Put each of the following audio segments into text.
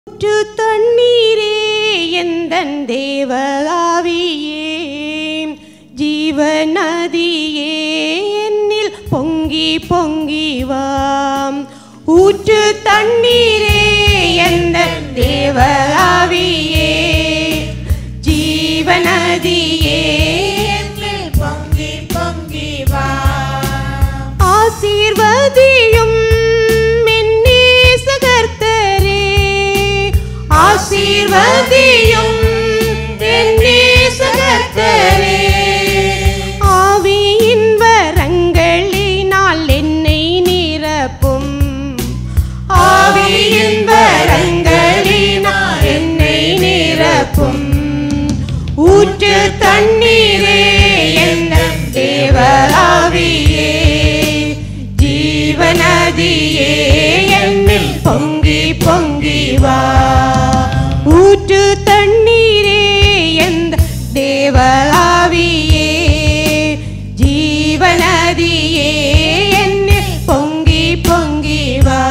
ஊற்று தண்ணீரே எந்தன் தேவகாவியே ஜீவநதியே என்னில் பொங்கி பொங்கி வாம் ஊற்று தண்ணீரே எந்தன் தேவகாவியே ஜீவநதியே என்னில் பொங்கி பொங்கி வா ஆசீர்வதியும் மென்னேசகர்த்தரே ஆசீர்வதியும் மென்னேசகர்த்தரே ஆவியின் வரங்களினால் என்னை நிரப்பும் ஆவியின் வரங்களினால் என்னை நிரப்பும் ஊற்று தண்ணீரே எந்த தேவராவியே ஜீவநதியே என்னில் பொங்கி பொங்கி வா ஊற்று தண்ணீரே எந்த தேவராவியே ஜீவநதியே என்னில் பொங்கி பொங்கி வா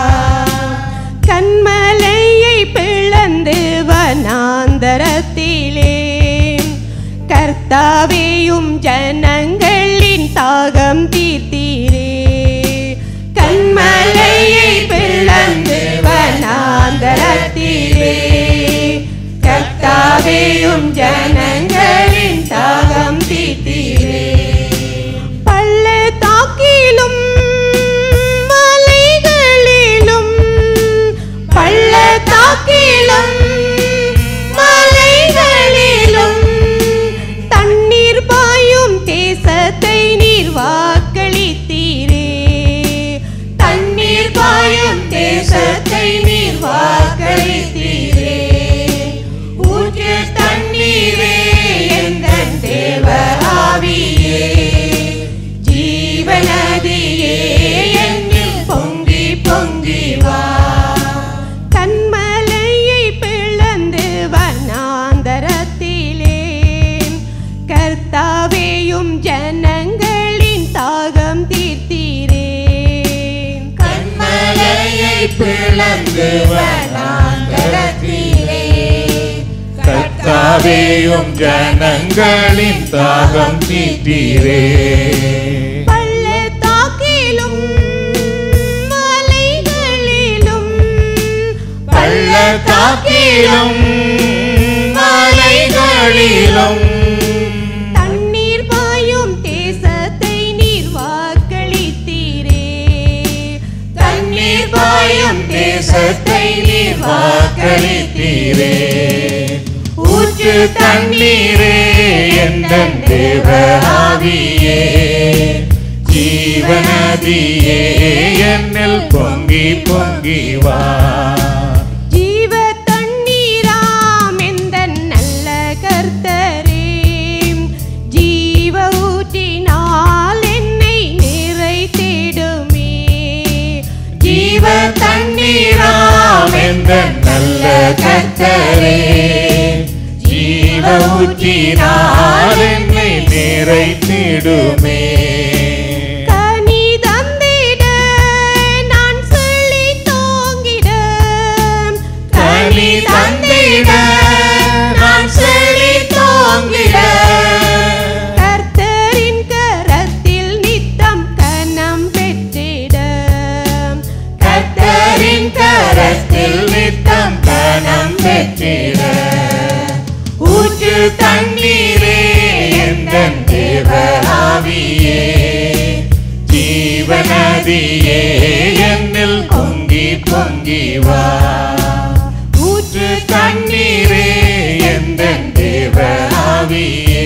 கண்மலையை பிளந்து வனாந்தரத்திலே கர்த்தாவேயும் ஜனங்களின் தாகம் தீர்த்தீரே கண்மலையை பிளந்து வனாந்தரத்திலே கர்த்தாவேயும் ஜனங்களின் தாகம் தீர்த்தீரே பள்ளத்தாக்கிலும் மலைகளிலும் பள்ளத்தாக்கிலும் மலைகளிலும் தண்ணீர் பாயும் தேசத்தை நீர் வாக்களித்தீரே தண்ணீர் பாயும் தேசத்தை நீர் வாக்களித்தீரே ஊற்று தண்ணீரே எந்த தேவ ஆவியே ஜீவநதியே என்னில் பொங்கி பொங்கி வா கண்மலையை பிளந்து வனாந்தரத்திலே கர்த்தாவேயும் ஜனங்களின் தாகம் தீர்த்தீரே கண்மலையை பிளந்து வனாந்தரத்திலே கர்த்தாவேயும் ஜனங்களின் தாகம் தீட்டீரே பள்ளத்தாக்கிலும் மலைகளிலும் பள்ளத்தாக்கிலும் மலைகளிலும் தண்ணீர் பாயும் தேசத்தை நீர் வாக்களித்தீரே தண்ணீர் பாயும் தேசத்தை நீர் வாக்களித்தீரே ஊற்று தண்ணீரே எந்த தேவ ஆவியே ஜீவநதியே என்னில் பொங்கி பொங்கி வா ஜீவ தண்ணீராம் எந்த நல்ல கர்த்தரே ஜீவ ஊற்றினால் என்னை நிறைத்திடுமே ஜீவ தண்ணீராம் என்ற நல்ல கர்த்தரே ஜீவ ஊற்றினால் என்னை நிறைத்திடுமே கனி தந்திட நான் சொல்லி தோங்கிட கனி தந்திட நான் செழி தோங்கிட கர்த்தரின் கரத்தில் நித்தம் கனம் பெற்றிட கர்த்தரின் கரத்தில் நித்தம் கனம் பெற்றிட ஊற்று தண்ணீரே எந்த தேவ ஆவியே ஜீவநதியே என்னில் பொங்கி பொங்கி வா ஊற்று தண்ணீரே எந்த தேவ ஆவியே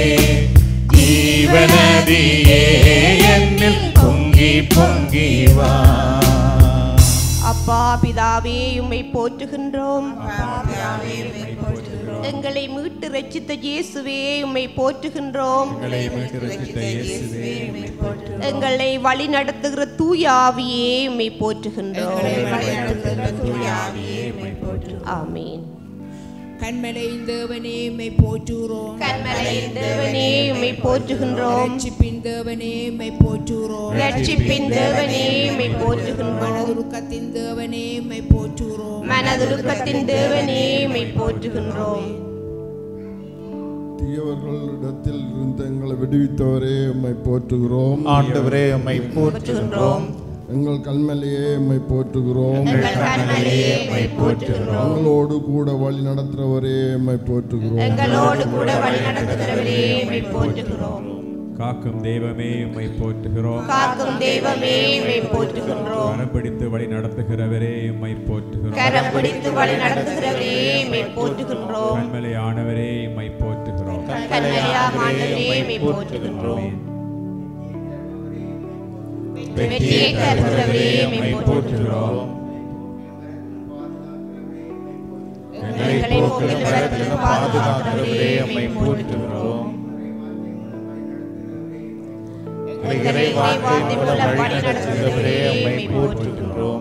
ஜீவநதியே என்னில் பொங்கி பொங்கி வா அப்பா பிதாவே உம்மை போற்றுகின்றோம் எங்களை மீட்டு ரட்சித்த இயேசுவே உம்மை போற்றுகின்றோம் எங்களை வழி நடத்துகிற தூய ஆவியே உம்மை போற்றுகின்றோம் ஆமீன் கண்மலையின் தேவனே உம்மை போற்றுகிறோம் கண்மலையின் தேவனே உம்மை போற்றுகின்றோம் ரட்சிப்பின் தேவனே உம்மை போற்றுகிறோம் ரட்சிப்பின் தேவனே உம்மை போற்றுகின்றோம் மனதுருக்கத்தின் தேவனே உம்மை போற்றுகிறோம் மனதுருக்கத்தின் தேவனே உம்மை போற்றுகின்றோம் தீயவர்களிடத்தில் இருந்து எங்களை விடுவித்தவரே உம்மை போற்றுகிறோம் ஆண்டவரே உம்மை போற்றுகின்றோம் எங்கள் கண்மலையே உம்மை போற்றுகிறோம் எங்கள் கண்மலையே உம்மை போற்றுகின்றோம் எங்களோடு கூட வழி நடத்துகிறவரே உம்மை போற்றுகிறோம் எங்களோடு கூட வழி நடத்துகிறவரே உம்மை போற்றுகிறோம் காக்கும் தெய்வமே உம்மை போற்றுகிறோம் காக்கும் தெய்வமே உம்மை போற்றுகின்றோம் கரம் பிடித்து வழி நடத்துகிறவரே உம்மை போற்றுகிறோம் கரம் பிடித்து வழி நடத்துகிறவரே உம்மை போற்றுகின்றோம் கண்மலை ஆனவரே உம்மை போற்றுகிறோம் கண்மலையாக ஆண்டவரே உம்மை போற்றுகின்றோம் வெற்றியை தருகிறவரே உம்மை போற்றுகிறோம் எங்களை போக்கில் வரத்திலிருந்து பாதுகாக்கிறவரே உம்மை போற்றுகிறோம் எங்களை வார்த்தை மூலம் வழி நடத்துகிறவரே உம்மை போற்றுகிறோம்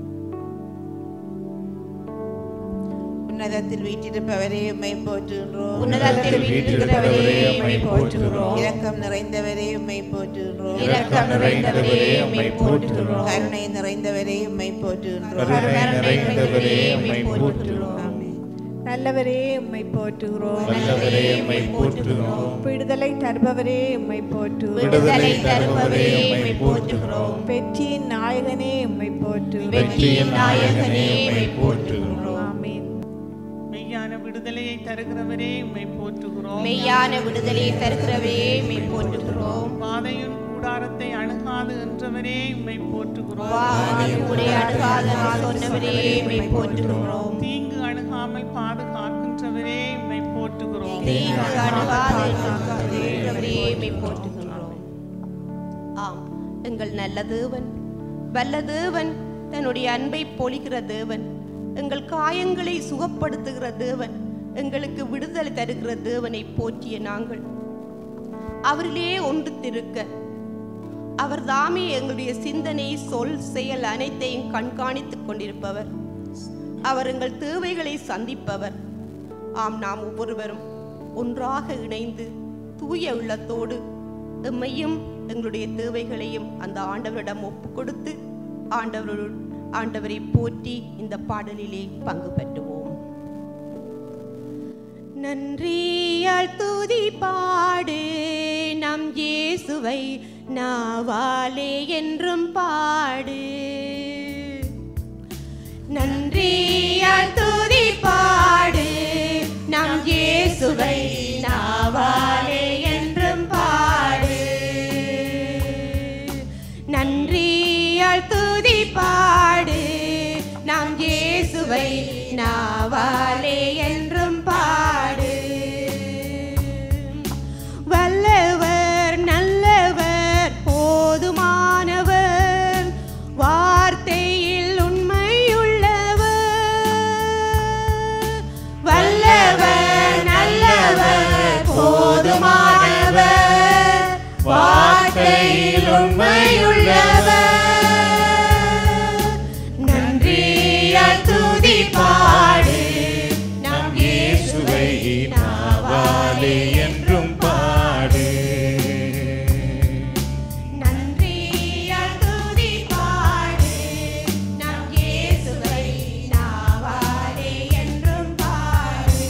உன்னதத்தில் வீட்டிருப்பவரே உம்மை போற்றுகிறோம் உன்னதத்தில் வீற்றிருக்கிறவரே உம்மை போற்றுகிறோம் இரக்கம் நிறைந்தவரே உம்மை போற்றுகிறோம் இரக்கம் நிறைந்தவரே உம்மை போற்றுகிறோம் கருணை நிறைந்தவரே உம்மை போற்றுகிறோம் கருணை நிறைந்தவரே உம்மை போற்றுகிறோம் நல்லவரே உம்மை போற்றுகிறோம் வல்லவரே உம்மை போற்றுகிறோம் விடுதலை தருபவரே உம்மை போற்றுகிறோம் விடுதலை தருபவரே உம்மை போற்றுகிறோம் வெற்றியின் நாயகனே உம்மை போற்றுகிறோம் வெற்றியின் நாயகனே உம்மை போற்றுகிறோம் ஆமென் மெய்யான விடுதலையை தருகிறவரே உம்மை போற்றுகிறோம் மெய்யான விடுதலையை தருகிறவரே உம்மை போற்றுகிறோம் பாதையின் கூடாரத்தை அணுகாது என்றவரே உம்மை போற்றுகிறோம் வாதியுடைய அணுகாத சொன்னவரே உம்மை போற்றுகிறோம் தீங்கு அணுகாமல் பாதுகாக்கின்றவரே உம்மை போற்றுகிறோம் தீங்கு அணுகாத சொன்னவரே உம்மை போற்றுகிறோம் ஆம் எங்கள் நல்ல தேவன் வல்ல தேவன் தன்னுடைய அன்பை பொழிகிற தேவன் எங்கள் காயங்களை சுகப்படுத்துகிற தேவன் எங்களுக்கு விடுதலை தருகிற தேவனை போற்றிய நாங்கள் அவரிலே ஒன்று திருக்க அவர் தாமே எங்களுடைய சிந்தனை சொல் செயல் அனைத்தையும் கண்காணித்துக் கொண்டிருப்பவர் அவர் எங்கள் தேவைகளை சந்திப்பவர் ஆம் நாம் ஒவ்வொருவரும் ஒன்றாக இணைந்து தூய உள்ளத்தோடு எம்மையும் எங்களுடைய தேவைகளையும் அந்த ஆண்டவரிடம் ஒப்புக் கொடுத்து ஆண்டவருள் ஆண்டவரை போற்றி இந்த பாடலிலே பங்கு பெற்றுவோம் நன்றியால் துதி பாடு நம் இயேசுவை நாவாலே என்றும் பாடு நன்றியால் துதி பாடு நம் இயேசுவை நாவாலே என்றும் பாடு நன்றியால் துதி பாடு நம் இயேசுவை நாவாலே என்றும் பாடு வல்லவர் நல்லவர் போதுமானவர் வார்த்தையில் உண்மையுள்ளவர் வல்லவர் நல்லவர் போதுமானவர் வார்த்தையில் உண்மையுள்ளவர் நன்றியால் துதி பாடு நம் இயேசுவை நாவாலே என்றும் பாடு நன்றியால் துதி பாடு நம் இயேசுவை நாவாலே என்றும் பாடு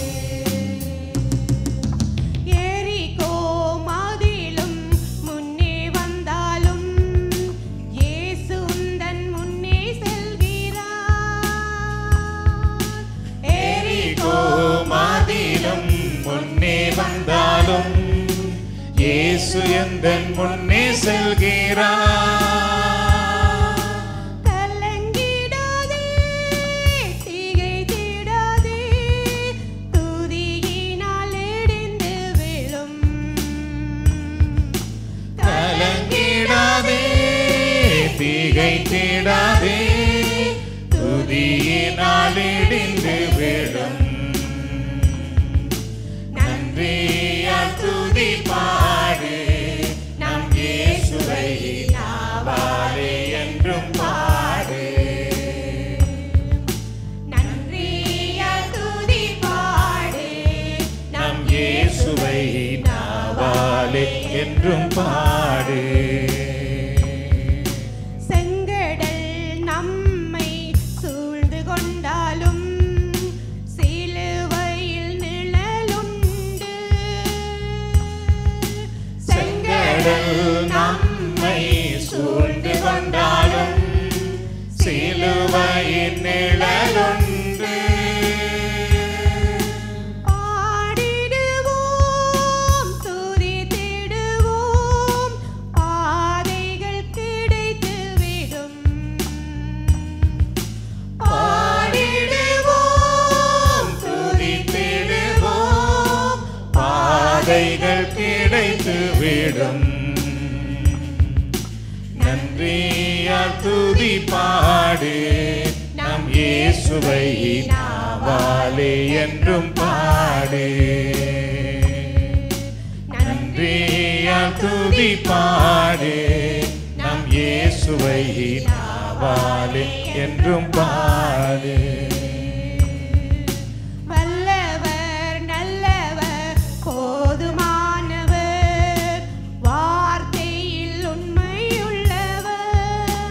எரிகோ மாதிலும் முன்னே வந்தாலும் இயேசு உந்தன் முன்னே செல்கிறார் எரிகோ மாதிலும் முன்னே வந்தாலும் இயேசு எந்தன் முன்னே செல்கிறார் கலங்கிடாதே திகைத்திடாதே துதியினால் இடிந்து விழும் கலங்கிடாதே திகைத்திடாதே துதியினால் இடிந்து விடும் நன்றியால் துதி பாடு நம் இயேசுவை நாவாலே என்றும் பாடு நன்றியால் துதி பாடு என்றும் பாடு செங்கடல் நம்மை சூழ்ந்து கொண்டாலும் சிலுவையில் நிழலுண்டு செங்கடல் நம்மை சூழ்ந்து கொண்டாலும் சிலுவையின் நிழலுண்டு பாடிடுவோம் துதித்திடுவோம் பாதைகள் கிடைத்துவிடும் பாடிடுவோம் துதித்திடுவோம் பாதைகள் கிடைத்து விடும் நன்றியால் துதி பாடு நம் இயேசுவை நாவாலே என்றும் பாடு நன்றியால் துதி பாடு நம் இயேசுவை நாவாலே என்றும் பாடு வல்லவர் நல்லவர் போதுமானவர் வார்த்தையில் உண்மையுள்ளவர்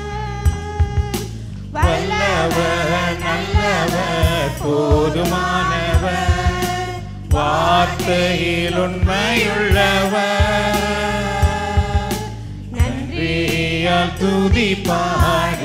வல்லவர் நல்லவர் போதுமானவர் வார்த்தையில் உண்மையுள்ளவர் நன்றியால் துதி பாடு